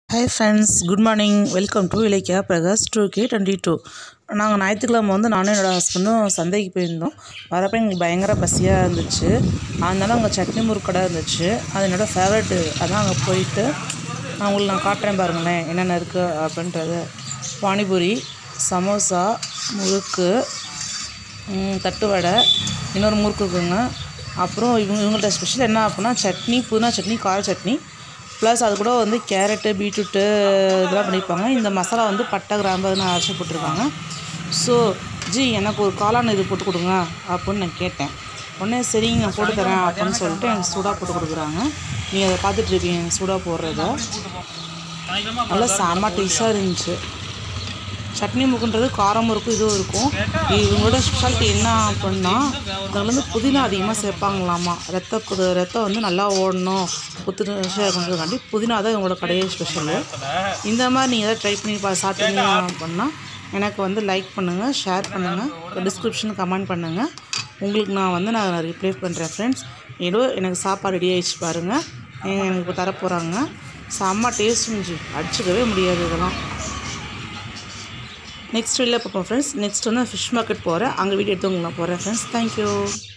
hi friends good morning welcome to Ilakkiya Prakash two K twenty two நாங்கள் ஞாயிற்றுக்கிழமை வந்து நானும் என்னோடய ஹஸ்பண்டும் சந்தைக்கு போயிருந்தோம் வரப்போ எங்களுக்கு பயங்கர பசியாக இருந்துச்சு அதனால அங்கே சட்னி முறுக்கு கடை இருந்துச்சு அது என்னோடய ஃபேவரெட்டு அதான் அங்கே போயிட்டு நான் உங்களுக்கு நான் காட்டுறேன் பாருங்களேன் என்னென்ன இருக்குது அப்படின்றது பானிபூரி சமோசா முறுக்கு ம், தட்டு வடை இன்னொரு முறுக்கு இருக்குங்க அப்புறம் இவங்க இவங்கள்ட்ட ஸ்பெஷல் என்ன அப்படின்னா சட்னி புதினா சட்னி கார சட்னி ப்ளஸ் அது கூட வந்து கேரட்டு பீட்ரூட்டு இதெல்லாம் பண்ணியிருப்பாங்க இந்த மசாலா வந்து பட்டை கிராம்பு அதெல்லாம் அரைச்சி போட்டிருக்காங்க ஸோ ஜி எனக்கு ஒரு காளான் இது போட்டு கொடுங்க அப்படின்னு நான் கேட்டேன் உடனே சரிங்க நான் போட்டு தரேன் அப்படின்னு சொல்லிட்டு எனக்கு சூடாக போட்டு கொடுக்குறாங்க நீங்கள் அதை பார்த்துட்டு இருக்கீங்க சூடாக போடுறத நல்லா செம்ம டேஸ்ட்டாக இருந்துச்சு சட்னி முக்குன்றது காரம் இருக்கும் இதுவும் இருக்கும் இவங்களோட ஸ்பெஷாலிட்டி என்ன அப்படின்னா அதில் வந்து புதினா அதிகமாக சேர்ப்பாங்களாமா ரத்த புது ரத்தம் வந்து நல்லா ஓடணும் புத்துணர்ச்சியாக இருக்கணுன்றதுக்காண்டி புதினா தான் இவங்களோட கடையே ஸ்பெஷலு இந்த மாதிரி நீங்கள் எதாவது ட்ரை பண்ணி பா சாப்பிட்டீங்க அப்படின்னா எனக்கு வந்து லைக் பண்ணுங்கள் ஷேர் பண்ணுங்கள் டிஸ்கிரிப்ஷன் கமெண்ட் பண்ணுங்கள் உங்களுக்கு நான் வந்து நான் ரிப்ளை பண்ணுறேன் ஃப்ரெண்ட்ஸ் ஏதோ எனக்கு சாப்பாடு ரெடி ஆகிடுச்சு பாருங்கள் எனக்கு இப்போ தரப்போகிறாங்க செம்ம டேஸ்ட் இருந்துச்சு அடிச்சுக்கவே முடியாது இதெல்லாம் நெக்ஸ்ட் வீடியோவில் பார்ப்போம் ஃப்ரெண்ட்ஸ் நெக்ஸ்ட் வந்து ஃபிஷ் மார்க்கெட் போகிறேன் அங்கே வீடியோ எடுத்து உங்களுக்கு நான் போகிறேன் ஃப்ரெண்ட்ஸ் தேங்க்யூ